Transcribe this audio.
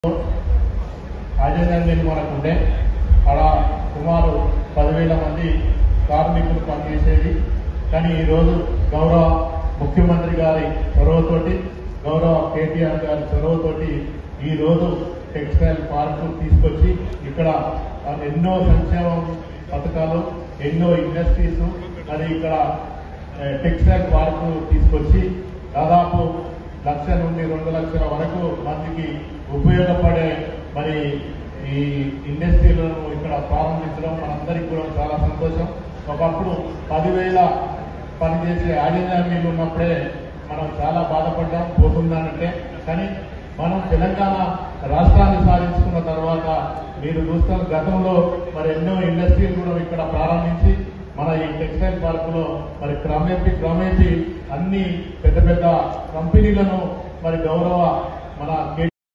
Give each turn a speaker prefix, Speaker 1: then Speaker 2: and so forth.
Speaker 1: రాజధాని మనకు ఉండే అక్కడ సుమారు పదివేల మంది కార్మికులు పనిచేసేది కానీ ఈరోజు గౌరవ ముఖ్యమంత్రి గారి చొరవతోటి గౌరవ కేటీఆర్ గారి చొరవతోటి ఈ రోజు టెక్స్టైల్ పార్కు తీసుకొచ్చి ఇక్కడ ఎన్నో సంక్షేమ పథకాలు ఎన్నో ఇండస్ట్రీస్ మరి ఇక్కడ ఏ, టెక్స్టైల్ పార్కు తీసుకొచ్చి దాదాపు లక్ష నుండి రెండు లక్షల వరకు మందికి ఉపయోగపడే మరి ఈ ఇండస్ట్రీలను ఇక్కడ ప్రారంభించడం మనందరికీ కూడా చాలా సంతోషం ఒకప్పుడు పదివేల పనిచేసే ఆర్యజామీలు ఉన్నప్పుడే మనం చాలా బాధపడ్డాం పోతుందనంటే కానీ మనం తెలంగాణ రాష్ట్రాన్ని సాధించుకున్న తర్వాత మీరు చూస్తున్న గతంలో మరి ఎన్నో ఇండస్ట్రీలు కూడా ఇక్కడ ప్రారంభించి మన ఈ టెక్స్టైల్ పార్కులో మరి క్రమేపీ క్రమేపీ అన్ని పెద్ద పెద్ద కంపెనీలను మరి గౌరవ మన కే